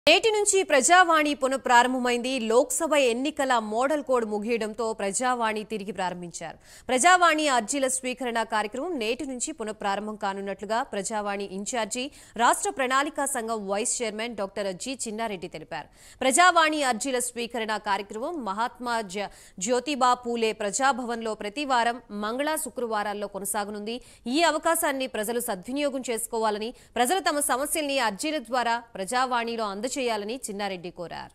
నేటి నుంచి ప్రజావాణి పునఃప్రారంభమైంది లోక్సభ ఎన్నికల మోడల్ కోడ్ ముగియడంతో ప్రజావాణి తిరిగి ప్రారంభించారు ప్రజావాణి అర్జీల స్వీకరణ కార్యక్రమం నేటి నుంచి పునఃప్రారంభం కానున్నట్లుగా ప్రజావాణి ఇన్ఛార్జి రాష్ట్ర ప్రణాళికా సంఘం vice chairman doctor G Chinnareddy తెలిపారు ప్రజావాణి అర్జీల స్వీకరణ కార్యక్రమం మహాత్మా జ- జ్యోతిబా పూలే ప్రజాభవన్లో ప్రతి వారం మంగళ శుక్రవారాల్లో కొనసాగనుంది ఈ అవకాశాన్ని ప్రజలు సద్వినియోగం చేసుకోవాలని ప్రజలు తమ సమస్యల్ని అర్జీల ద్వారా ప్రజావాణిలో అందజేయాలని చిన్నారెడ్డి కోరారు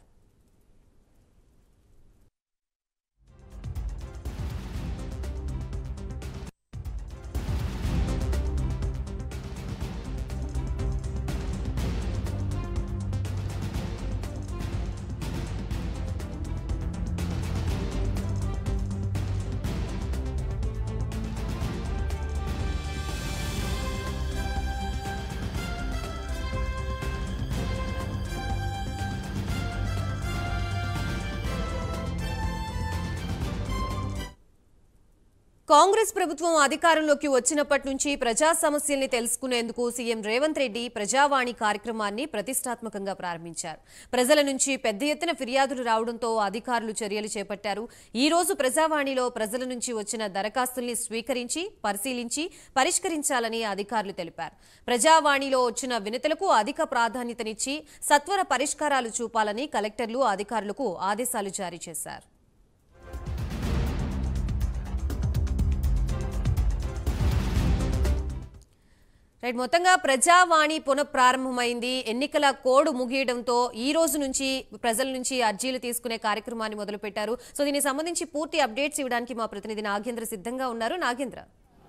కాంగ్రెస్ ప్రభుత్వం అధికారంలోకి వచ్చినప్పటి నుంచి ప్రజా సమస్యల్ని తెలుసుకునేందుకు సీఎం రేవంత్ రెడ్డి ప్రజావాణి కార్యక్రమాన్ని ప్రతిష్టాత్మకంగా ప్రారంభించారు ప్రజల నుంచి పెద్ద ఎత్తున ఫిర్యాదులు రావడంతో అధికారులు చర్యలు చేపట్టారు ఈ రోజు ప్రజావాణిలో ప్రజల నుంచి వచ్చిన దరఖాస్తుల్ని స్వీకరించి పరిశీలించి పరిష్కరించాలని అధికారులు తెలిపారు ప్రజావాణిలో వచ్చిన వినతులకు అధిక ప్రాధాన్యతనిచ్చి సత్వర పరిష్కారాలు చూపాలని కలెక్టర్లు అధికారులకు ఆదేశాలు జారీ చేశారు రైట్ మొత్తంగా ప్రజావాణి పునఃప్రారంభమైంది ఎన్నికల కోడ్ ముగియడంతో ఈ రోజు నుంచి ప్రజల నుంచి అర్జీలు తీసుకునే కార్యక్రమాన్ని మొదలుపెట్టారు సో దీనికి సంబంధించి పూర్తి అప్డేట్స్ ఇవ్వడానికి మా ప్రతినిధి నాగేంద్ర సిద్ధంగా ఉన్నారు నాగేంద్ర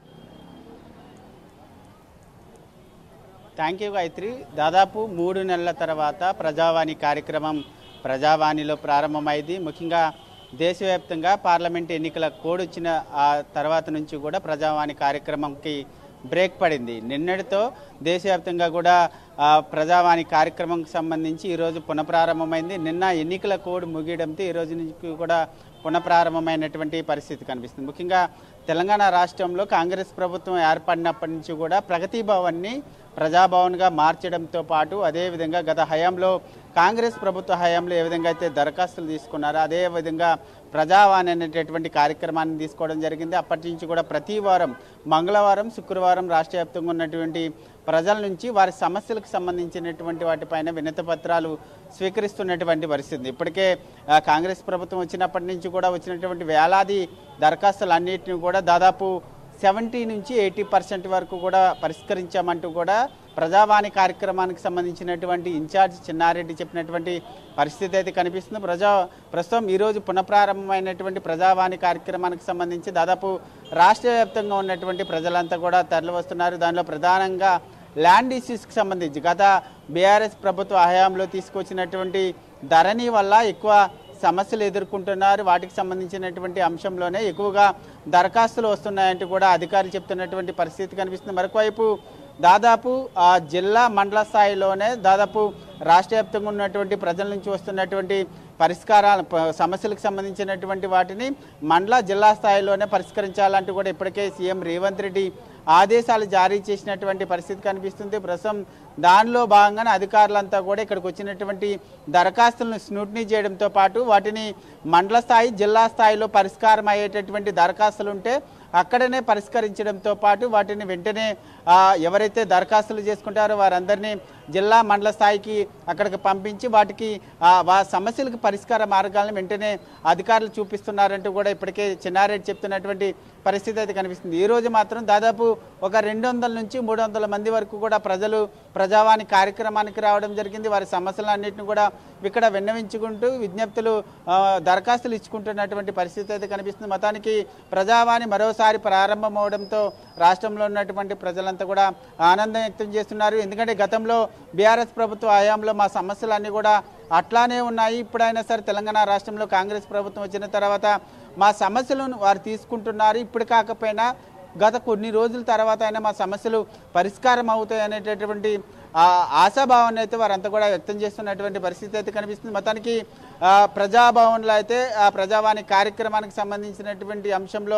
థ్యాంక్ యూ గాయత్రి దాదాపు మూడు నెలల తర్వాత ప్రజావాణి కార్యక్రమం ప్రజావాణిలో ప్రారంభమైంది ముఖ్యంగా దేశవ్యాప్తంగా పార్లమెంట్ ఎన్నికల కోడ్ వచ్చిన ఆ తర్వాత నుంచి కూడా ప్రజావాణి కార్యక్రమంకి బ్రేక్ పడింది నిన్నటితో దేశవ్యాప్తంగా కూడా ఆ, ప్రజావాణి కార్యక్రమంకి సంబంధించి ఈరోజు పునఃప్రారంభమైంది నిన్న ఎన్నికల కోడ్ ముగియడంతో ఈ రోజు నుంచి కూడా పునఃప్రారంభమైనటువంటి పరిస్థితి కనిపిస్తుంది ముఖ్యంగా తెలంగాణ రాష్ట్రంలో కాంగ్రెస్ ప్రభుత్వం ఏర్పడినప్పటి నుంచి కూడా ప్రగతి భవన్ని ప్రజాభవన్గా మార్చడంతో పాటు అదేవిధంగా గత హయాంలో కాంగ్రెస్ ప్రభుత్వ హయాంలో ఏ విధంగా అయితే దరఖాస్తులు తీసుకున్నారో అదే విధంగా ప్రజావాణి అనేటటువంటి కార్యక్రమాన్ని తీసుకోవడం జరిగింది అప్పటి నుంచి కూడా ప్రతి వారం మంగళవారం శుక్రవారం రాష్ట్ర వ్యాప్తంగా ఉన్నటువంటి ప్రజల నుంచి వారి సమస్యలకు సంబంధించినటువంటి వాటిపైన వినతి పత్రాలు స్వీకరిస్తున్నటువంటి పరిస్థితి ఇప్పటికే ఆ, కాంగ్రెస్ ప్రభుత్వం వచ్చినప్పటి నుంచి కూడా వచ్చినటువంటి వేలాది దరఖాస్తులు అన్నిటిని కూడా దాదాపు సెవెంటీ నుంచి ఎయిటీ పర్సెంట్ వరకు కూడా పరిష్కరించామంటూ కూడా ప్రజావాణి కార్యక్రమానికి సంబంధించినటువంటి ఇన్ఛార్జ్ చిన్నారెడ్డి చెప్పినటువంటి పరిస్థితి అయితే కనిపిస్తుంది ప్రజా ప్రస్తుతం ఈరోజు పునఃప్రారంభమైనటువంటి ప్రజావాణి కార్యక్రమానికి సంబంధించి దాదాపు రాష్ట్ర వ్యాప్తంగా ఉన్నటువంటి ప్రజలంతా కూడా తరలి వస్తున్నారు దానిలో ప్రధానంగా ల్యాండ్ ఇష్యూస్కి సంబంధించి గత బీఆర్ఎస్ ప్రభుత్వ హయాంలో తీసుకొచ్చినటువంటి ధరణి వల్ల ఎక్కువ సమస్యలు ఎదుర్కొంటున్నారు వాటికి సంబంధించినటువంటి అంశంలోనే ఎక్కువగా దరఖాస్తులు వస్తున్నాయంటూ కూడా అధికారులు చెప్తున్నటువంటి పరిస్థితి కనిపిస్తుంది మరొకవైపు దాదాపు ఆ జిల్లా మండల స్థాయిలోనే దాదాపు రాష్ట్ర వ్యాప్తంగా ఉన్నటువంటి ప్రజల నుంచి వస్తున్నటువంటి పరిష్కారాల ప- సమస్యలకు సంబంధించినటువంటి వాటిని మండల జిల్లా స్థాయిలోనే పరిష్కరించాలంటూ కూడా ఇప్పటికే సీఎం రేవంత్ రెడ్డి ఆదేశాలు జారీ చేసినటువంటి పరిస్థితి కనిపిస్తుంది ప్రస్తుతం దానిలో భాగంగానే అధికారులంతా కూడా ఇక్కడికి వచ్చినటువంటి దరఖాస్తులను స్నూటినీ చేయడంతో పాటు వాటిని మండల స్థాయి జిల్లా స్థాయిలో పరిష్కారం అయ్యేటటువంటి దరఖాస్తులు ఉంటే అక్కడనే పరిష్కరించడంతో పాటు వాటిని వెంటనే ఆ, ఎవరైతే దరఖాస్తులు చేసుకుంటారో వారందరినీ జిల్లా మండల స్థాయికి అక్కడికి పంపించి వాటికి ఆ, వా సమస్యలకు పరిష్కార మార్గాలను వెంటనే అధికారులు చూపిస్తున్నారంటూ కూడా ఇప్పటికే చిన్నారెడ్డి చెప్తున్నటువంటి పరిస్థితి అయితే కనిపిస్తుంది ఈ రోజు మాత్రం దాదాపు ఒక రెండు వందల నుంచి మూడు వందల మంది వరకు కూడా ప్రజలు ప్రజావాణి కార్యక్రమానికి రావడం జరిగింది వారి సమస్యలన్నింటిని కూడా ఇక్కడ విన్నవించుకుంటూ విజ్ఞప్తులు ఆ, దరఖాస్తులు ఇచ్చుకుంటున్నటువంటి పరిస్థితి అయితే కనిపిస్తుంది మొత్తానికి ప్రజావాణి మరోసారి ప్రారంభం అవడంతో రాష్ట్రంలో ఉన్నటువంటి ప్రజలంతా కూడా ఆనందం వ్యక్తం చేస్తున్నారు ఎందుకంటే గతంలో బీఆర్ఎస్ ప్రభుత్వ హయాంలో మా సమస్యలన్నీ కూడా అట్లానే ఉన్నాయి ఇప్పుడైనా సరే తెలంగాణ రాష్ట్రంలో కాంగ్రెస్ ప్రభుత్వం వచ్చిన తర్వాత మా సమస్యలను వారు తీసుకుంటున్నారు ఇప్పుడు కాకపోయినా గత కొన్ని రోజుల తర్వాత అయినా మా సమస్యలు పరిష్కారం అవుతాయి అనేటటువంటి ఆ ఆశాభావాన్ని అయితే వారంతా కూడా వ్యక్తం చేస్తున్నటువంటి పరిస్థితి అయితే కనిపిస్తుంది మొత్తానికి ఆ, ప్రజాభవన్లో అయితే ఆ ప్రజావాణి కార్యక్రమానికి సంబంధించినటువంటి అంశంలో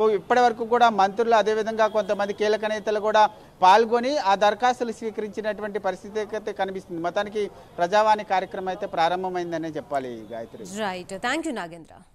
కో- ఇప్పటి వరకు కూడా మంత్రులు అదేవిధంగా కొంతమంది కీలక నేతలు కూడా పాల్గొని ఆ దరఖాస్తులు స్వీకరించినటువంటి పరిస్థితి అయితే కనిపిస్తుంది మొత్తానికి ప్రజావాణి కార్యక్రమం అయితే ప్రారంభమైందనే చెప్పాలి Gayathri right thank you Nagendra